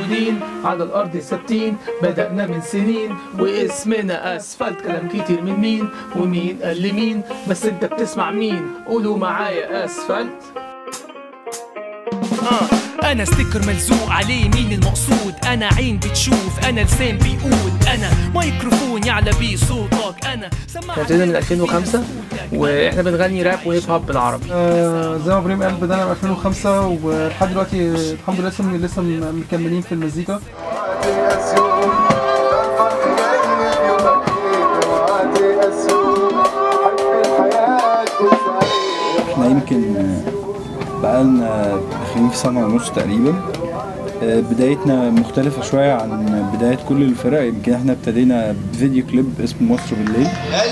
موجودين على الارض ثابتين بدأنا من سنين واسمنا اسفلت كلام كتير من مين ومين قال لمين بس انت بتسمع مين قولوا معايا اسفلت انا ستيكر ملزوق عليه مين المقصود انا عين بتشوف انا لسان بيقول انا ميكروفون يعلى بيه صوتك انا سماعة ابتدينا من 2005 واحنا بنغني راب وهيب هوب بالعربي آه زي ما ابراهيم قال بدأنا من 2005 ولحد دلوقتي الحمد لله لسه لسه مكملين في المزيكا احنا يمكن بقالنا داخلين في سنة ونص تقريبا آه، بدايتنا مختلفة شوية عن بداية كل الفرق يمكن احنا ابتدينا بفيديو كليب اسمه مصر بالليل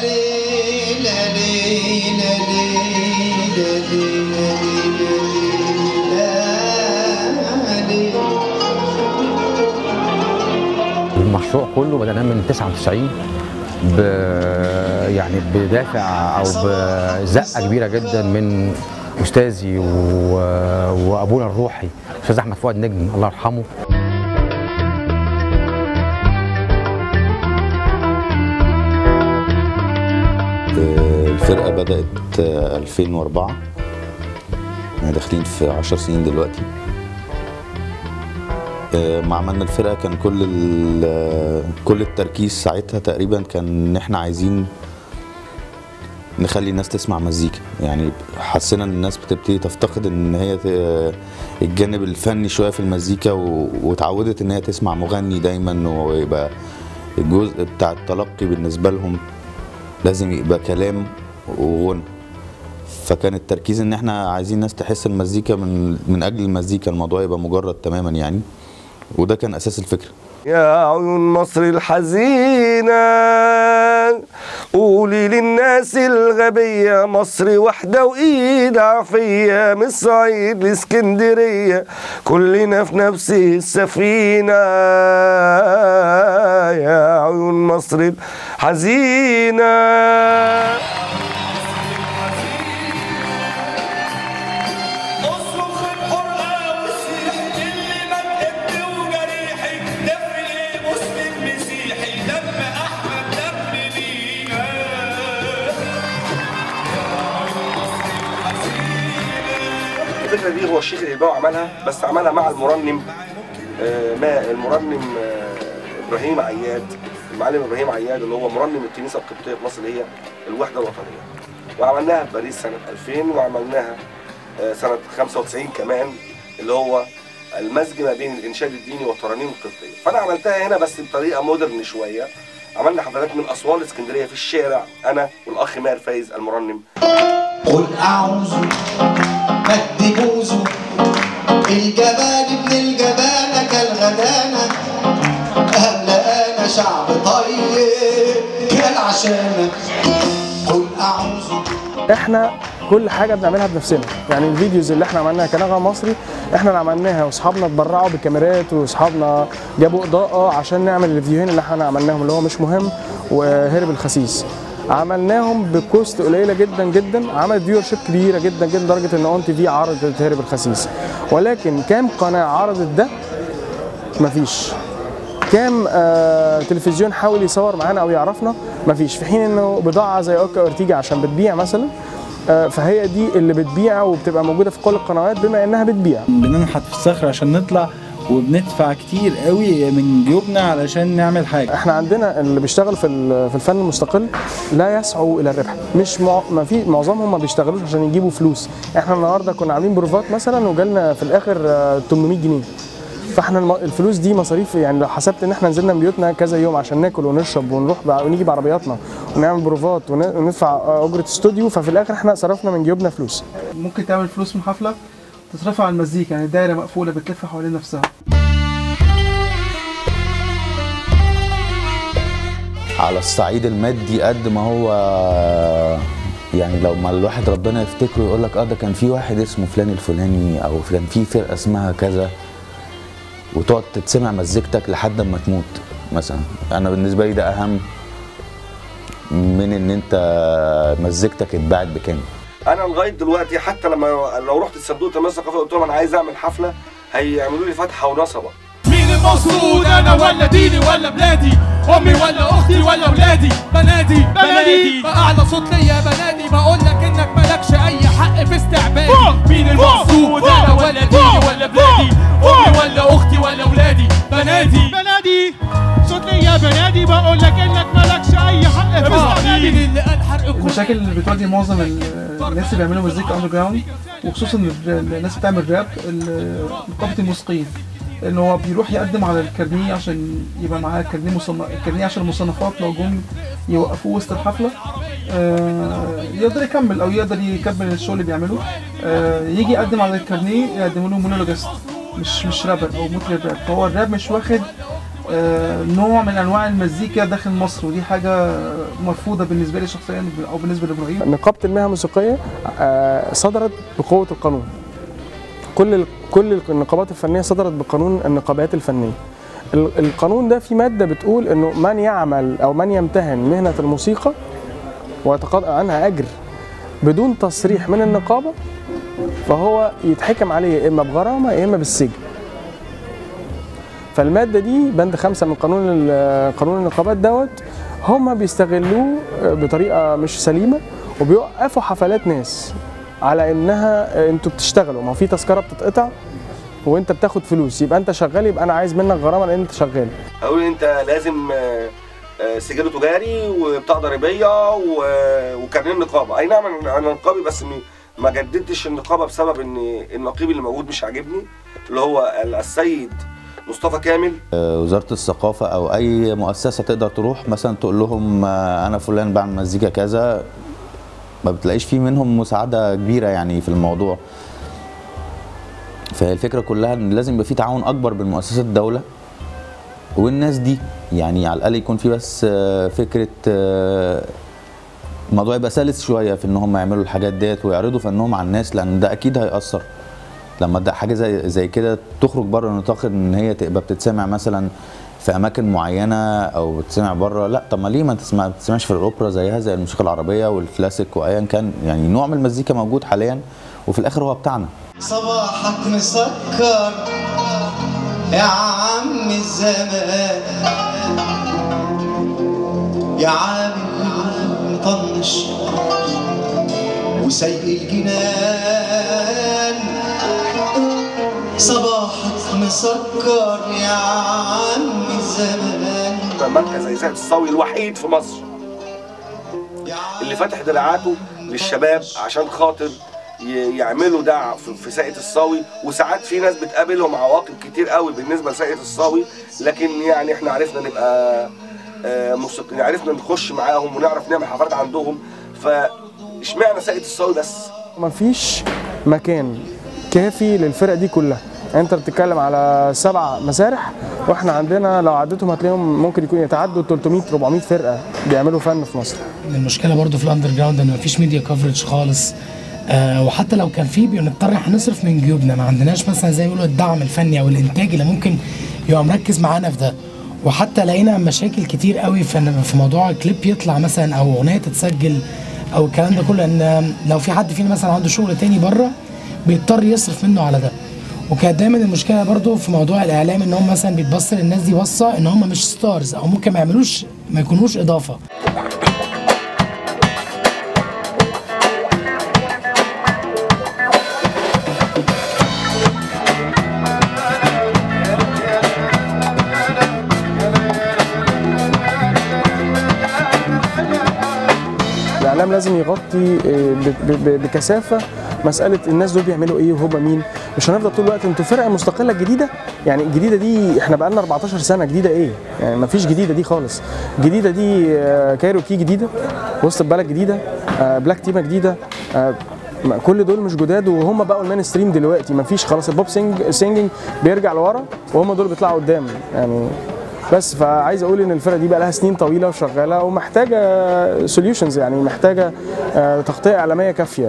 المشروع كله بدأناه من 99 ب يعني بدافع او بزقه كبيره جدا من استاذي و... وابونا الروحي استاذ احمد فؤاد نجم الله يرحمه الفرقة بدأت 2004 احنا داخلين في 10 سنين دلوقتي ما عملنا الفرقة كان كل ال- كل التركيز ساعتها تقريبا كان ان احنا عايزين نخلي الناس تسمع مزيكا يعني حسينا ان الناس بتبتدي تفتقد ان هي ت- الجانب الفني شويه في المزيكا و- واتعودت ان هي تسمع مغني دايما ويبقى الجزء بتاع التلقي بالنسبه لهم لازم يبقى كلام وغنى فكان التركيز ان احنا عايزين الناس تحس المزيكا من من اجل المزيكا الموضوع يبقى مجرد تماما يعني وده كان اساس الفكره يا عيون مصر الحزينة قولي للناس الغبية مصر واحدة وإيد عافية من الصعيد لاسكندرية كلنا في نفس السفينة يا عيون مصر الحزينة اصرخ القرآن وسيح اللي ما تحب وجريحي دم ليه مسلم مسيحي دم احمد دم لينا الفكره دي هو الشيخ الإلباوي عملها بس عملها مع المرنم آه، ما المرنم آه، ابراهيم عياد المعلم ابراهيم عياد اللي هو مرنم الكنيسه القبطيه في مصر اللي هي الوحده الوطنيه وعملناها في باريس سنه 2000 وعملناها آه، سنه 95 كمان اللي هو المزج ما بين الانشاد الديني والترانيم القبطيه فانا عملتها هنا بس بطريقه مودرن شويه عملنا حفلات من اسوان اسكندريه في الشارع انا والاخ ماهر فايز المرنم قل اعوذ مد بوزه الجبان ابن الجبانة كالغدانة أهل أنا شعب طيب كالعشانة قل أعوذ احنا كل حاجه بنعملها بنفسنا يعني الفيديوز اللي احنا عملناها كنغمه مصري احنا اللي عملناها واصحابنا اتبرعوا بكاميرات واصحابنا جابوا اضاءه عشان نعمل الفيديوهين اللي احنا عملناهم اللي هو مش مهم وهرب الخسيس عملناهم بكوست قليله جدا جدا عملت فيور شيب كبيره جدا جدا لدرجه ان اون تي في عرضت هرب الخسيس ولكن كام قناه عرضت ده مفيش كام آه تلفزيون حاول يصور معانا او يعرفنا مفيش في حين انه بضاعه زي اوكا اورتيجا عشان بتبيع مثلا آه فهي دي اللي بتبيع وبتبقى موجوده في كل القنوات بما انها بتبيع بننحت في الصخر عشان نطلع وبندفع كتير قوي من جيوبنا علشان نعمل حاجة احنا عندنا اللي بيشتغل في ال- في الفن المستقل لا يسعوا الى الربح مش مع... ما في معظمهم ما بيشتغلوش عشان يجيبوا فلوس احنا النهارده كنا عاملين بروفات مثلا وجالنا في الاخر آه، 800 جنيه فاحنا الم- الفلوس دي مصاريف يعني لو حسبت ان احنا نزلنا من بيوتنا كذا يوم عشان ناكل ونشرب ونروح بع- ونيجي بعربياتنا ونعمل بروفات ون- وندفع آه، اجره استوديو ففي الاخر احنا صرفنا من جيوبنا فلوس ممكن تعمل فلوس من حفله تصرفها على المزيكا يعني دايره مقفوله بتلف حوالين نفسها على الصعيد المادي قد ما هو يعني لو ما الواحد ربنا يفتكره يقول لك اه ده كان في واحد اسمه فلان الفلاني او كان في فرقه اسمها كذا وتقعد تتسمع مزيكتك لحد ما تموت مثلا انا بالنسبه لي ده اهم من ان انت مزيكتك اتباعت بكام انا لغايه دلوقتي حتى لما لو رحت الصندوق التنميه الثقافيه قلت لهم انا عايز اعمل حفله هيعملوا لي فتحه ونصبه مين المقصود انا ولا ديني ولا بلادي امي ولا اختي ولا ولادي بنادي بنادي باعلى صوت ليا بنادي بقول لك انك مالكش اي حق في استعبادي مين المقصود انا ولا ديني ولا بلادي امي ولا اختي ولا ولادي بنادي بنادي صوت لي يا بنادي بقول لك انك مالكش اي حق في مين استعبادي اللي قال حرق كل المشاكل اللي بتواجه معظم ال- الناس اللي بيعملوا مزيكا اندر جراوند وخصوصا الر- الناس بتعمل راب ال- نقابه الموسيقيين ان هو بيروح يقدم على الكارنيه عشان يبقى معاه كارنيه مصنف الكارنيه عشان المصنفات لو جم يوقفوه وسط الحفله آه، يقدر يكمل او يقدر يكمل الشغل اللي بيعمله آه، يجي يقدم على الكارنيه يقدموا له مونولوجست مش مش رابر او مطرب راب فهو الراب مش واخد آه، نوع من انواع المزيكا داخل مصر ودي حاجه مرفوضه بالنسبه لي شخصيا او بالنسبه لابراهيم نقابه المهن الموسيقيه آه، صدرت بقوه القانون كل ال- كل النقابات الفنيه صدرت بقانون النقابات الفنيه ال- القانون ده في ماده بتقول انه من يعمل او من يمتهن مهنه الموسيقى ويتقاضى عنها اجر بدون تصريح من النقابه فهو يتحكم عليه يا اما بغرامه يا اما بالسجن فالماده دي بند خمسه من قانون ال- قانون النقابات دوت هم بيستغلوه بطريقه مش سليمه وبيوقفوا حفلات ناس على انها انتوا بتشتغلوا ما هو في تذكره بتتقطع وانت بتاخد فلوس يبقى انت شغال يبقى انا عايز منك غرامه لان انت شغال اقول انت لازم آه، آه، سجل تجاري وبطاقه ضريبيه و- وكارنيه النقابه اي نعم انا أنا نقابي بس م- ما جددتش النقابه بسبب ان النقيب اللي موجود مش عاجبني اللي هو السيد مصطفى كامل آه، وزاره الثقافه او اي مؤسسه تقدر تروح مثلا تقول لهم آه، انا فلان بعمل مزيكا كذا ما بتلاقيش فيه منهم مساعده كبيره يعني في الموضوع فهي الفكره كلها ان لازم يبقى في تعاون اكبر بين مؤسسات الدوله والناس دي يعني على الاقل يكون في بس آه، فكره آه، الموضوع يبقى سلس شويه في ان هم يعملوا الحاجات ديت ويعرضوا فنهم على الناس لان ده اكيد هيأثر لما ده حاجه زي زي كده تخرج بره نطاق ان هي تبقى بتتسمع مثلا في اماكن معينه او بتسمع بره لا طب ما ليه ما تسمع تسمعش في الاوبرا زيها زي الموسيقى العربيه والكلاسيك وايا كان يعني نوع من المزيكا موجود حاليا وفي الاخر هو بتاعنا صباحك مسكر يا عم الزمان يا عامل مطنش وسيء الجنان صباحك مسكر يا عم الزمان مركز زي ساقية الصاوي الوحيد في مصر اللي فتح دراعاته للشباب عشان خاطر ي- يعملوا ده في- في ساقية الصاوي وساعات في ناس بتقابلهم عواقب كتير قوي بالنسبه لساقية الصاوي لكن يعني احنا عرفنا نبقى آه، موسيقيين عرفنا نخش معاهم ونعرف نعمل حفلات عندهم فاشمعنى ساقية الصاوي بس مفيش مكان كافي للفرق دي كلها يعني انت بتتكلم على سبع مسارح واحنا عندنا لو عديتهم هتلاقيهم ممكن يكون يتعدوا 300 400 فرقه بيعملوا فن في مصر المشكله برضو في الاندر جراوند ان مفيش ميديا كفرج خالص آه وحتى لو كان فيه بنضطر احنا نصرف من جيوبنا ما عندناش مثلا زي ما بيقولوا الدعم الفني او الانتاج اللي ممكن يبقى مركز معانا في ده وحتى لقينا مشاكل كتير قوي في في موضوع كليب يطلع مثلا او اغنيه تتسجل او الكلام ده كله ان لو في حد فينا مثلا عنده شغل تاني بره بيضطر يصرف منه على ده وكانت دايما المشكله برضو في موضوع الاعلام ان هم مثلا بيتبص للناس دي بصه ان هم مش ستارز او ممكن ما يعملوش ما يكونوش اضافه الاعلام لازم يغطي آه، ب- ب- ب- بكثافه مساله الناس دول بيعملوا ايه وهم مين مش هنفضل طول الوقت انتوا فرقه مستقله جديده يعني الجديده دي احنا بقالنا 14 سنه جديده ايه يعني ما فيش جديده دي خالص جديده دي آه، كايروكي جديده وسط البلد جديده آه، بلاك تيما جديده آه، ما- كل دول مش جداد وهم بقوا المان ستريم دلوقتي ما فيش خلاص البوب سينج سينجينج بيرجع لورا وهم دول بيطلعوا قدام يعني بس فعايز اقول ان الفرقه دي بقى لها سنين طويله وشغاله ومحتاجه سوليوشنز يعني محتاجه آه، تغطيه اعلاميه كافيه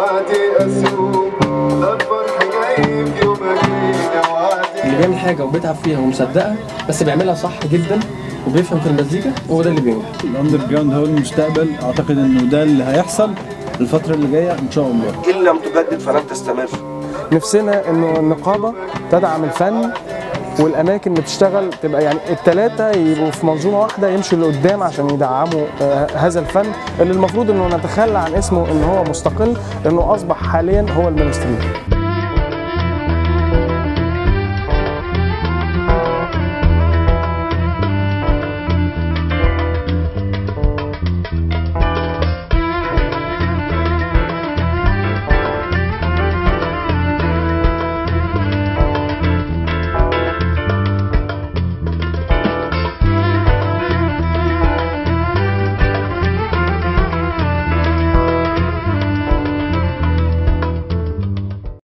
اللي بيعمل حاجه وبيتعب فيها ومصدقها بس بيعملها صح جدا وبيفهم في المزيكا هو ده اللي بينجح الاندر جراوند هو المستقبل اعتقد انه ده اللي هيحصل الفتره اللي جايه ان شاء الله ان لم تجدد فلن تستمر نفسنا انه النقابه تدعم الفن والاماكن اللي بتشتغل تبقى يعني الثلاثه يبقوا في منظومه واحده يمشوا لقدام عشان يدعموا آه، هذا الفن اللي المفروض انه نتخلى عن اسمه ان هو مستقل لانه اصبح حاليا هو المينستريم